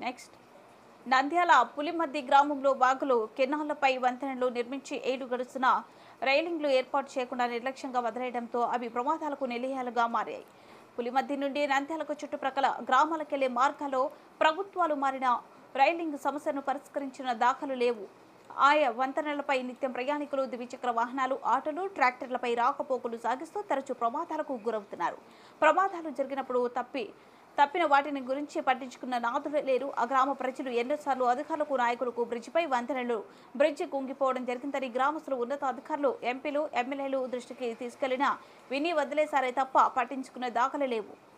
next Nandyal పులిమద్ది గ్రామంలో వాగులు కెనాళ్లపై వంతెనలు నిర్మించి ఏడు గడుస్తున్న రైలింగ్లు ఏర్పాటు చేయకుండా నిర్లక్ష్యంగా వదిలేయడంతో అవి ప్రమాదాలకు నిలయాలుగా మారాయి పులిమద్ది నుండి నంద్యాలకు చుట్టుప్రక్కల గ్రామాలకెళ్లే మార్గాల్లో ప్రభుత్వాలు మారిన రైలింగ్ సమస్యను పరిష్కరించిన దాఖలు లేవు ఆయా వంతెనలపై నిత్యం ప్రయాణికులు ద్విచక్ర వాహనాలు ఆటోలు ట్రాక్టర్లపై రాకపోకలు సాగిస్తూ తరచూ ప్రమాదాలకు గురవుతున్నారు ప్రమాదాలు జరిగినప్పుడు తప్పి తప్పిన వాటిని గురించి పట్టించుకున్న నాదులే లేరు ఆ గ్రామ ప్రజలు ఎన్నోసార్లు అధికారులకు నాయకులకు బ్రిడ్జిపై వంతెనలు బ్రిడ్జి కుంగిపోవడం జరిగిందని గ్రామస్తులు ఉన్నతాధికారులు ఎంపీలు ఎమ్మెల్యేలు దృష్టికి తీసుకెళ్లినా విని వదిలేశారే తప్ప పట్టించుకున్న దాఖలు లేవు